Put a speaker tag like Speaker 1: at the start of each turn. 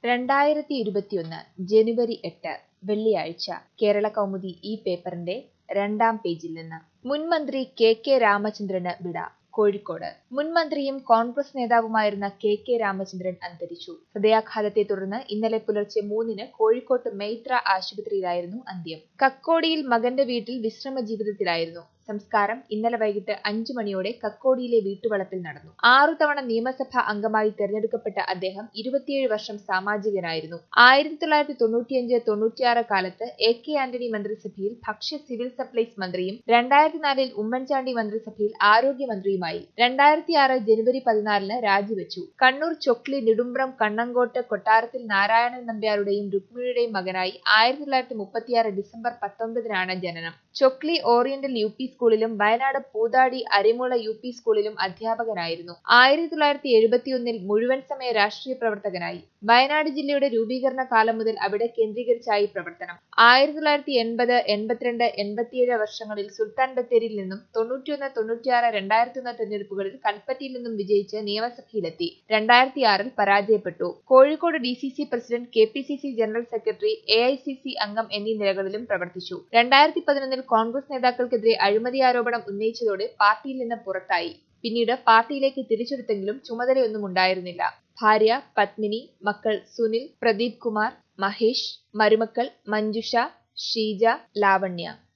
Speaker 1: രണ്ടായിരത്തി ഇരുപത്തിയൊന്ന് ജനുവരി എട്ട് വെള്ളിയാഴ്ച കേരള കൗമുദി ഈ പേപ്പറിന്റെ രണ്ടാം പേജിൽ നിന്ന് മുൻമന്ത്രി കെ കെ രാമചന്ദ്രന് വിട കോഴിക്കോട് മുൻമന്ത്രിയും കോൺഗ്രസ് നേതാവുമായിരുന്ന കെ കെ രാമചന്ദ്രൻ അന്തരിച്ചു ഹൃദയാഘാതത്തെ തുടർന്ന് ഇന്നലെ പുലർച്ചെ മൂന്നിന് കോഴിക്കോട്ട് മെയ്ത്ര ആശുപത്രിയിലായിരുന്നു അന്ത്യം കക്കോടിയിൽ മകന്റെ വീട്ടിൽ വിശ്രമ ജീവിതത്തിലായിരുന്നു സംസ്കാരം ഇന്നലെ വൈകിട്ട് അഞ്ചു മണിയോടെ കക്കോടിയിലെ വീട്ടുവളപ്പിൽ നടന്നു ആറു തവണ നിയമസഭാ അംഗമായി തെരഞ്ഞെടുക്കപ്പെട്ട അദ്ദേഹം ഇരുപത്തിയേഴ് വർഷം സാമാജികനായിരുന്നു ആയിരത്തി തൊള്ളായിരത്തി തൊണ്ണൂറ്റിയഞ്ച് തൊണ്ണൂറ്റിയാറ് കാലത്ത് എ കെ ആന്റണി മന്ത്രിസഭയിൽ ഭക്ഷ്യ സിവിൽ സപ്ലൈസ് മന്ത്രിയും രണ്ടായിരത്തി നാലിൽ ഉമ്മൻചാണ്ടി മന്ത്രിസഭയിൽ ആരോഗ്യമന്ത്രിയുമായി രണ്ടായിരത്തി ആറ് ജനുവരി പതിനാലിന് രാജിവെച്ചു കണ്ണൂർ ചൊക്ലി നെടുമ്പ്രം കണ്ണങ്കോട്ട് കൊട്ടാരത്തിൽ നാരായണൻ നമ്പ്യാരുടെയും രുക്മിണിയുടെയും മകനായി ആയിരത്തി തൊള്ളായിരത്തി മുപ്പത്തിയാറ് ഡിസംബർ പത്തൊമ്പതിനാണ് ജനനം ചൊക്ലി ഓറിയന്റൽ യു പി സ്കൂളിലും വയനാട് പൂതാടി അരിമുള യു പി സ്കൂളിലും അധ്യാപകനായിരുന്നു ആയിരത്തി തൊള്ളായിരത്തി എഴുപത്തിയൊന്നിൽ മുഴുവൻ സമയ രാഷ്ട്രീയ പ്രവർത്തകനായി വയനാട് ജില്ലയുടെ രൂപീകരണ കാലം മുതൽ അവിടെ കേന്ദ്രീകരിച്ചായി പ്രവർത്തനം ആയിരത്തി തൊള്ളായിരത്തി എൺപത് എൺപത്തിരണ്ട് എൺപത്തിയേഴ് വർഷങ്ങളിൽ സുൽത്താൻ ബത്തേരിയിൽ നിന്നും തൊണ്ണൂറ്റിയൊന്ന് തൊണ്ണൂറ്റിയാറ് രണ്ടായിരത്തി ഒന്ന് തെരഞ്ഞെടുപ്പുകളിൽ കൽപ്പറ്റയിൽ നിന്നും വിജയിച്ച് നിയമസഭയിലെത്തി രണ്ടായിരത്തി ആറിൽ പരാജയപ്പെട്ടു Kozhikode D C C president K P C C general secretary A I C C അംഗം എന്നീ നിലകളിലും പ്രവർത്തിച്ചു രണ്ടായിരത്തി പതിനൊന്നിൽ കോൺഗ്രസ് നേതാക്കൾക്കെതിരെ അഴിമതി ആരോപണം ഉന്നയിച്ചതോടെ പാർട്ടിയിൽ നിന്ന് പുറത്തായി പിന്നീട് പാർട്ടിയിലേക്ക് തിരിച്ചെടുത്തെങ്കിലും ചുമതലയൊന്നും ഉണ്ടായിരുന്നില്ല ഭാര്യ പത്മിനി മക്കൾ സുനിൽ പ്രദീപ് കുമാർ മഹേഷ് മരുമക്കൾ മഞ്ജുഷ ഷീജ ലാവണ്യ